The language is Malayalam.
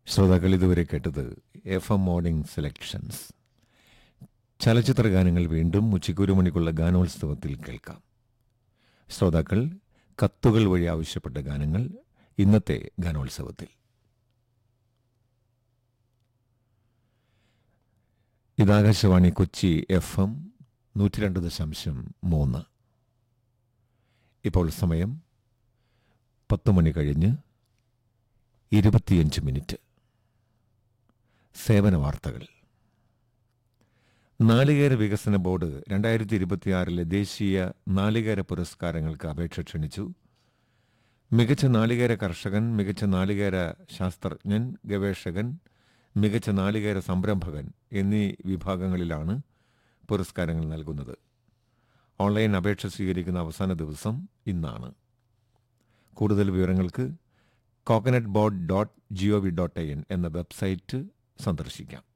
ശ്രോതാക്കൾ ഇതുവരെ കേട്ടത് എഫ് എം മോർണിംഗ് സെലക്ഷൻസ് ചലച്ചിത്ര ഗാനങ്ങൾ വീണ്ടും ഉച്ചയ്ക്ക് ഒരു മണിക്കുള്ള ഗാനോത്സവത്തിൽ കേൾക്കാം ശ്രോതാക്കൾ കത്തുകൾ വഴി ആവശ്യപ്പെട്ട ഗാനങ്ങൾ ഇന്നത്തെ ഗാനോത്സവത്തിൽ ഇതാകാശവാണി കൊച്ചി എഫ് എം നൂറ്റി രണ്ട് ദശാംശം മൂന്ന് ഇപ്പോൾ സമയം പത്ത് മണി കഴിഞ്ഞ് ഇരുപത്തിയഞ്ച് മിനിറ്റ് സേവന വാർത്തകൾ നാളികേര വികസന ബോർഡ് രണ്ടായിരത്തി ഇരുപത്തിയാറിലെ ദേശീയ നാളികേര പുരസ്കാരങ്ങൾക്ക് അപേക്ഷ ക്ഷണിച്ചു മികച്ച നാളികേര കർഷകൻ മികച്ച നാളികേര ശാസ്ത്രജ്ഞൻ ഗവേഷകൻ മികച്ച നാളികേര സംരംഭകൻ എന്നീ വിഭാഗങ്ങളിലാണ് പുരസ്കാരങ്ങൾ നൽകുന്നത് ഓൺലൈൻ അപേക്ഷ സ്വീകരിക്കുന്ന അവസാന ദിവസം ഇന്നാണ് കൂടുതൽ വിവരങ്ങൾക്ക് coconut board dot G O V dot I N എന്ന വെബ്സൈറ്റ് സന്ദർശിക്കാം